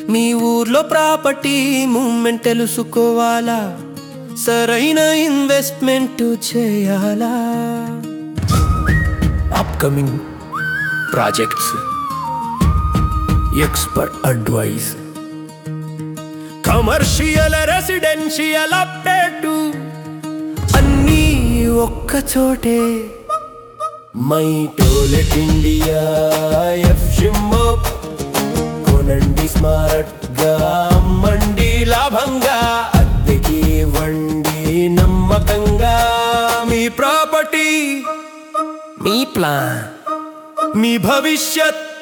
మీ ఊర్లో property moment తెలుసుకోవాలా సరైన ఇన్వెస్ట్మెంట్ చేయాలా upcoming projects expert advice commercial residential update అన్నీ ఒక్క చోటే మై టోలెట్ ఇండియా ఎఫ్ షిమ్మో కొనండి స్మార్ట్ గా అమ్మండి లాభంగా అద్దెకి వండి నమ్మకంగా మీ ప్రాపర్టీ మీ ప్లాన్ మీ భవిష్యత్